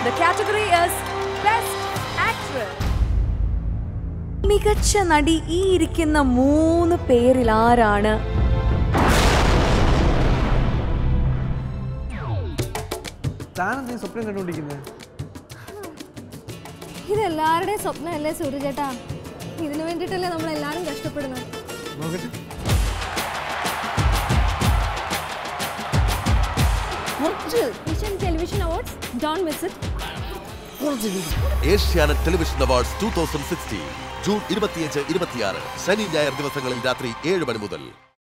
The category is Best Actress. മികച്ച നടി ഈ ഇരിക്കുന്ന മൂന്ന് പേരിൽ ആരാണ് താനെന്തീ സ്വപ്നം കണ്ടുകൊണ്ടിരിക്കുന്നത് ഇതെല്ലാവരുടെയും സ്വപ്നമല്ലേ സൂര്യചേട്ടാ ഇതിനു വേണ്ടിയിട്ടല്ലേ നമ്മൾ എല്ലാവരും കഷ്ടപ്പെടുന്നത് നോക്കട്ടെ vision television awards don't miss it Asianet television awards two thousand sixteen June ഇരുപത്തിയഞ്ച് ഇരുപത്തിയാറ് ശനി ഞായർ ദിവസങ്ങളിൽ രാത്രി ഏഴ് മണി മുതൽ